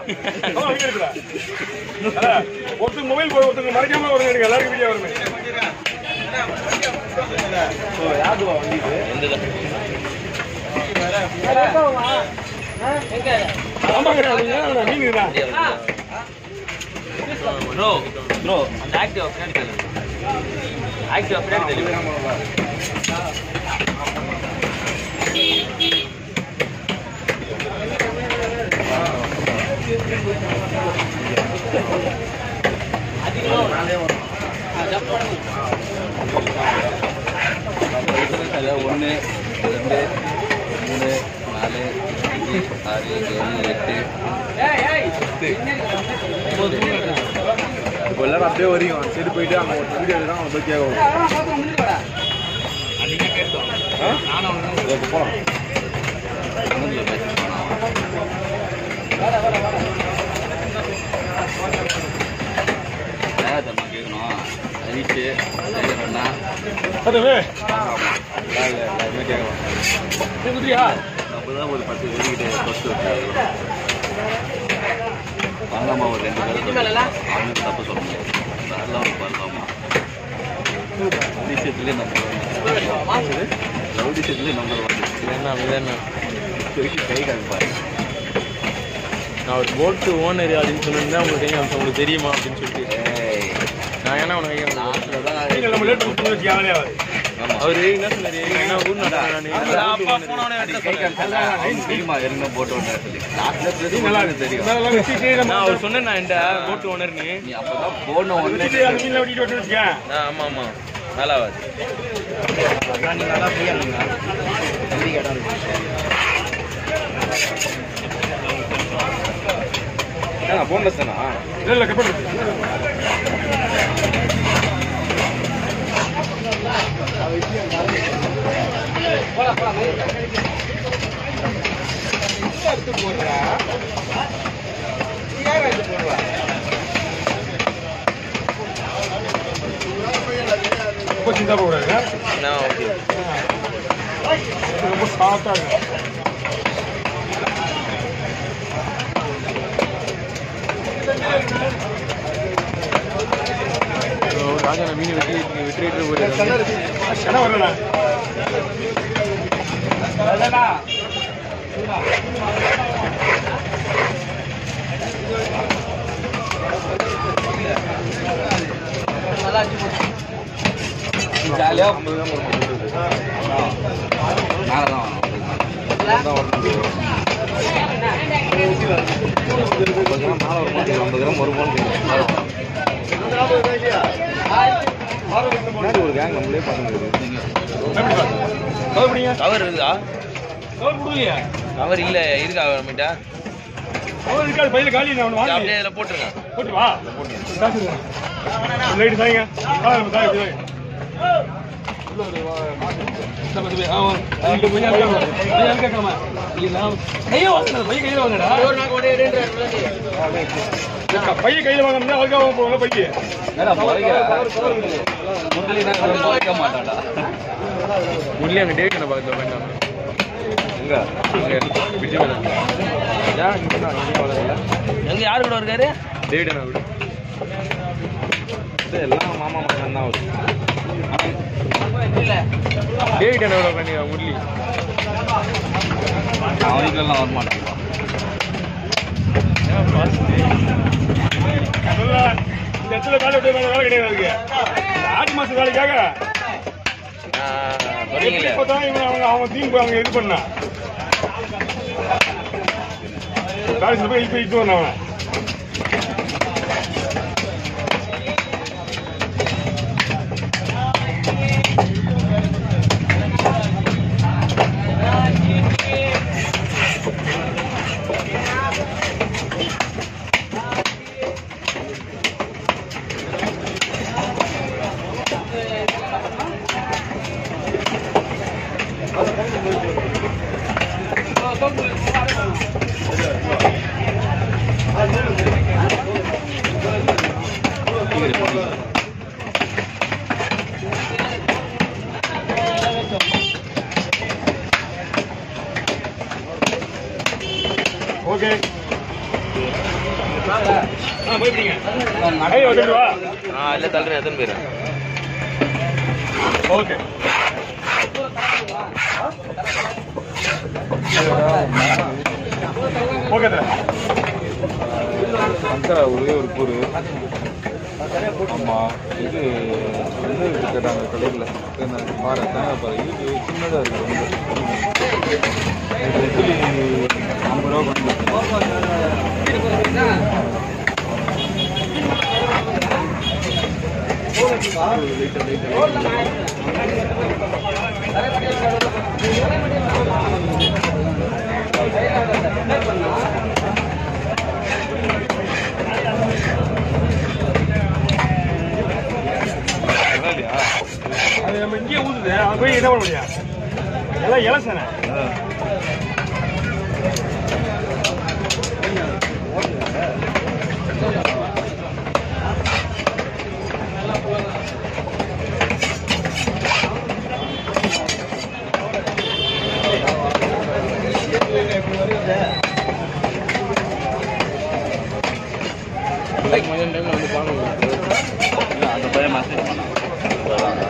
ஆமா, வீடியோ எடுக்கல. அதான், ஒருத்தங்க மொபைல் போய் ஒருத்தங்க மறைக்காம ஒரு எடுங்க எல்லாருக்கும் வீடியோ வருமே ஆமாங்க அப்படிங்க நீங்க ப்ரோ ப்ரோ அந்த ஆக்டிவ் பின்னாடி தள்ளு ஆக்டிவ் பின்னாடி தள்ளு ஒன்று ரெண்டு மூணு நாலு அஞ்சு ஆறு ஏழு எட்டு இப்போ எல்லாரும் அப்படியே வரையும் சரி போயிட்டு அங்கே ஒரு வீடியோ தான் அவங்க போய் கேட்க போகலாம் கேட்கணும் ஹரிஷு சேகரண்ணா அதுவே எல்லாருமே கேட்கலாம் புரியா நம்ம தான் ஒரு பத்து பேர்கிட்ட ஃபஸ்ட்டு வச்சுருக்கோம் பண்ணலாமா ஒரு ரெண்டு பேர் அவனுக்கு தப்பு சொல்ல முடியாது அதெல்லாம் ஒரு பண்ணலாமா விஷயத்துலேயே நம்ம லவ் விஷயத்துலேயே நம்ம என்ன என்ன கை காமிப்பாரு நான் ஒரு போட்டு ஓனர் அப்படின்னு சொன்னா உங்களுக்கு தெரியும் உங்களுக்கு தெரியுமா அப்படின்னு சொல்லிட்டு ஏய் நான் ஏன்னா உனக்கு கேட்கணும் லாஸ்ட்டில் தான் நீங்க நம்ம லேட் பண்ணி வச்சு யாரே ஆகாது ஆமாம் அவரு என்ன சொன்னாரு என்ன ஊர் அவனுக்கு தெரியுமா ஏற்கனவே போட்டு விட்டேன் சொல்லி லாஸ்ட்டில் நல்லா தெரியும் தெரியும் நல்லா வச்சுட்டு நம்ம நான் அவர் சொன்னேன் நான் என்கிட்ட போட்டு ஓனர்னு நீ அப்போ தான் போன உடனே வச்சுட்டு அந்த மீன்ல ஓட்டிட்டு வந்து வச்சுக்க ஆமா ஆமா நல்லா ஆகாது போன்லெஸ் தானா இல்ல இல்ல கட் பண்ணு ரொம்ப சிந்தா போடாது நான் ஓகே ரொம்ப சாஃப்டா இருக்கு ராஜா நான் மீன் வெட்டி வெட்டி போயிட்டு என்ன வரலண்ணா ஜாலியாக ஐம்பது தான் மேலே தான் ஐம்பது கிராம் மேலே வரும் ஐம்பது கிராம் வருமானு முன்னாடி ஒரு கேங் நம்மளே பண்ணுறது கவர் பண்ணிங்க கவர் இருக்குதா கவர் கொடுக்கலையா கவர் இல்ல இருக்கா நம்மகிட்ட கவர் இருக்காது பையில காலி நான் வாங்க அப்படியே இதுல போட்டுருங்க போட்டு வா லைட் தாங்க ஆ நம்ம தாங்க போய் பைய கையில வாங்கினா அதுக்காக போகல பைய வைக்க மாட்டாடா முள்ளி அங்க டேட் என்ன பார்த்து வேண்டாம் எங்க விஜய் மேல ஏன் இங்கே தான் இங்கே வளரல எங்க யாரு கூட இருக்காரு டேட் என்ன விடு இது எல்லாம் மாமா மகன் தான் வரும் டேட் என்ன விட பண்ணி முள்ளி அவன் வீட்டிலலாம் வரமாட்டான் அதெல்லாம் இந்த இடத்துல வேலை விட்டு வேலை வேலை கிடையாது அதுக்கு. இந்த ஆடி மாசம் வேலைக்காக சொன்னீங்களே இப்பதான் இவன் அவங்க அவங்க தீம் போய் அவங்க இது பண்ணா காலேஜ்ல போய் இப்ப இட்டு வந்தான் அவன் ஆ போயிட்டீங்க ஐயோ வந்துட்டு வா ஆ இல்லை தள்ளுறேன் எத்தனை பேர் ஓகே ஓகே சார் சங்கரா ஒரே ஒரு கூறு ஆமாம் இது இது கேட்டாங்க கடையில் பாரு தேங்காய் பாரு இது சின்னதாக இருக்குது ரொம்ப இது இட்லி ஐம்பது ரூபா பண்ணி அது நம்ம இங்கேயே ஊதுது அது போய் என்ன பண்ண முடியும் எல்லாம் இலசனை அந்த பையன் மெசேஜ் பண்ணான்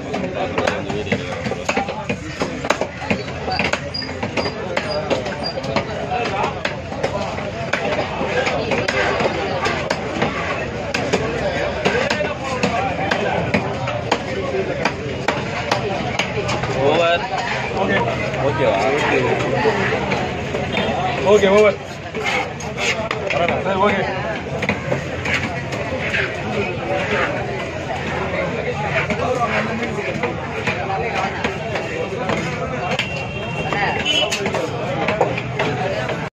ஓவர் ஓகே ஓகேவா ஓகே ஓவர் சரி ஓகே